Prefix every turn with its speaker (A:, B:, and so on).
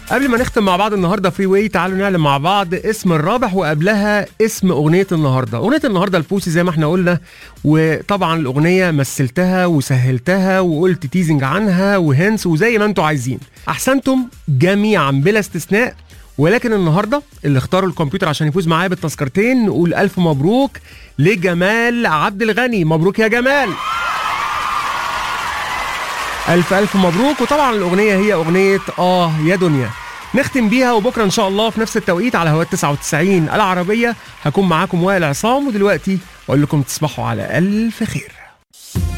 A: قبل ما نختم مع بعض النهارده فري واي تعالوا نعلم مع بعض اسم الرابح وقبلها اسم اغنيه النهارده اغنيه النهارده البوسي زي ما احنا قلنا وطبعا الاغنيه مثلتها وسهلتها وقلت تيزنج عنها وهنس وزي ما انتوا عايزين احسنتم جميعا بلا استثناء ولكن النهارده اللي اختاروا الكمبيوتر عشان يفوز معايا بالتذكرتين نقول الف مبروك لجمال عبد الغني مبروك يا جمال ألف ألف مبروك وطبعا الأغنية هي أغنية آه يا دنيا نختم بيها وبكرة إن شاء الله في نفس التوقيت على هواء 99 العربية هكون معاكم وائل عصام ودلوقتي أقول لكم تصبحوا على ألف خير